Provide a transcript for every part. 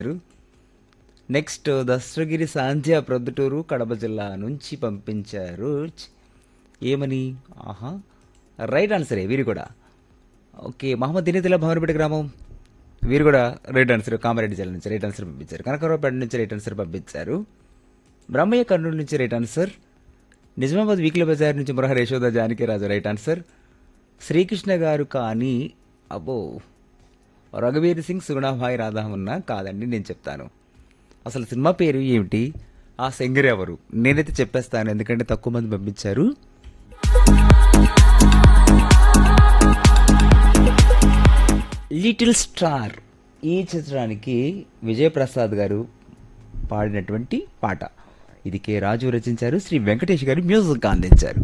next Dastagiri Sandhya Proddatur Kadapa జిల్లా నుంచి పంపించారు ఏమని ఆహా రైట్ ఆన్సరే వీరు కూడా ఓకే మహమ్మద్ దినేతుల భవనపేట గ్రామం వీరు కూడా రైట్ ఆన్సర్ కామారెడ్డి జిల్లా నుంచి రైట్ ఆన్సర్ పంపించారు కనకరావుపేట నుంచి రైట్ ఆన్సర్ పంపించారు బ్రహ్మయ్య కర్నూలు నుంచి రైట్ ఆన్సర్ నిజామాబాద్ వీక్లీ బజార్ నుంచి మురహర్ యశోద జానకిరాజు రైట్ ఆన్సర్ శ్రీకృష్ణ గారు కానీ అబ్బో రఘువీర్ సింగ్ సుగుణాభాయ్ రాధామన్న కాదండి నేను చెప్తాను అసలు సినిమా పేరు ఏమిటి ఆ సింగర్ ఎవరు నేనైతే చెప్పేస్తాను ఎందుకంటే తక్కువ మంది పంపించారు లిటిల్ స్టార్ ఈ చిత్రానికి విజయప్రసాద్ గారు పాడినటువంటి పాట ఇది కె రాజు రచించారు శ్రీ వెంకటేష్ గారు మ్యూజిక్ అందించారు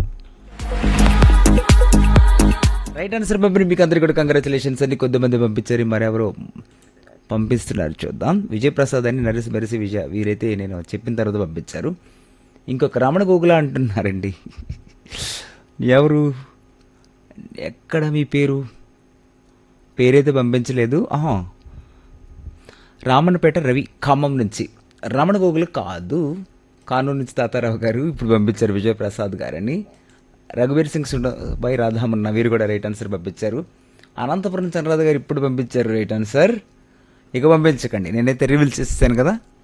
రైట్ ఆన్సర్ పంపిణీ మీకు అందరికీ కూడా కంగ్రాచులేషన్స్ అని కొద్దిమంది పంపించారు మరెవరో పంపిస్తున్నారు చూద్దాం విజయప్రసాద్ అని నరిసి మెరిసి విజయ వీరైతే నేను చెప్పిన తర్వాత పంపించారు ఇంకొక రమణ గోగుల అంటున్నారండి ఎవరు ఎక్కడ మీ పేరు పేరైతే పంపించలేదు ఆహా రామన్నపేట రవి ఖమ్మం నుంచి రమణ గోగులు కాదు కానూరు నుంచి తాతారావు గారు ఇప్పుడు పంపించారు విజయప్రసాద్ గారని రఘువీర్ సింగ్ సుండబాయ్ రాధామన్న వీరు కూడా రైట్ ఆన్సర్ పంపించారు అనంతపురం చంద్రరాధ గారు ఇప్పుడు పంపించారు రైట్ ఆన్సర్ ఇక పంపించకండి నేనైతే రివీల్ చేస్తాను కదా